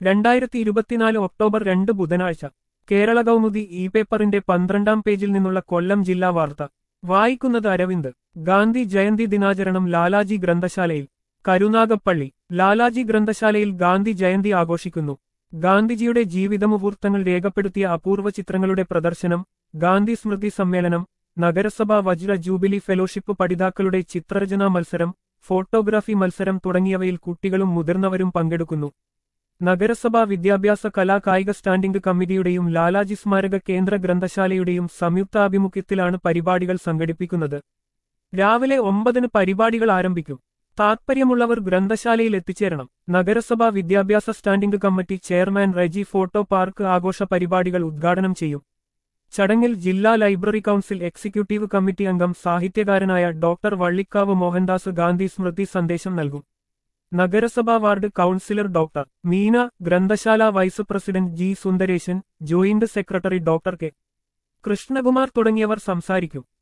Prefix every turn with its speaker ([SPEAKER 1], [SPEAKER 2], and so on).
[SPEAKER 1] രണ്ടായിരത്തി ഇരുപത്തിനാല് ഒക്ടോബർ രണ്ട് ബുധനാഴ്ച കേരള കൗമുദി ഇ പേപ്പറിന്റെ പന്ത്രണ്ടാം പേജിൽ നിന്നുള്ള കൊല്ലം ജില്ലാ വാർത്ത വായിക്കുന്നത് അരവിന്ദ് ഗാന്ധി ജയന്തി ദിനാചരണം ലാലാജി ഗ്രന്ഥശാലയിൽ കരുനാഗപ്പള്ളി ലാലാജി ഗ്രന്ഥശാലയിൽ ഗാന്ധി ജയന്തി ആഘോഷിക്കുന്നു ഗാന്ധിജിയുടെ ജീവിതമുഹൂർത്തങ്ങൾ രേഖപ്പെടുത്തിയ അപൂർവ ചിത്രങ്ങളുടെ പ്രദർശനം ഗാന്ധി സ്മൃതി സമ്മേളനം നഗരസഭ വജ്ര ജൂബിലി ഫെലോഷിപ്പ് പഠിതാക്കളുടെ ചിത്രരചനാ മത്സരം ഫോട്ടോഗ്രാഫി മത്സരം തുടങ്ങിയവയിൽ കുട്ടികളും മുതിർന്നവരും പങ്കെടുക്കുന്നു നഗരസഭാ വിദ്യാഭ്യാസ കലാ കായിക സ്റ്റാൻഡിംഗ് കമ്മിറ്റിയുടെയും ലാലാജി സ്മാരക കേന്ദ്ര ഗ്രന്ഥശാലയുടെയും സംയുക്താഭിമുഖ്യത്തിലാണ് പരിപാടികൾ സംഘടിപ്പിക്കുന്നത് രാവിലെ ഒമ്പതിന് പരിപാടികൾ ആരംഭിക്കും താത്പര്യമുള്ളവർ ഗ്രന്ഥശാലയിൽ എത്തിച്ചേരണം നഗരസഭാ വിദ്യാഭ്യാസ standing committee chairman Reji photo park ആഘോഷ പരിപാടികൾ ഉദ്ഘാടനം ചെയ്യും ചടങ്ങിൽ ജില്ലാ ലൈബ്രറി കൗൺസിൽ എക്സിക്യൂട്ടീവ് കമ്മിറ്റി അംഗം സാഹിത്യകാരനായ ഡോക്ടർ വള്ളിക്കാവ് മോഹൻദാസ് ഗാന്ധി സ്മൃതി സന്ദേശം നൽകും നഗരസഭാ വാർഡ് കൗൺസിലർ ഡോക്ടർ മീന ഗ്രന്ഥശാല vice president G Sundaresan joint secretary doctor K Krishnakumar തുടങ്ങിയവർ സംസാരിക്കും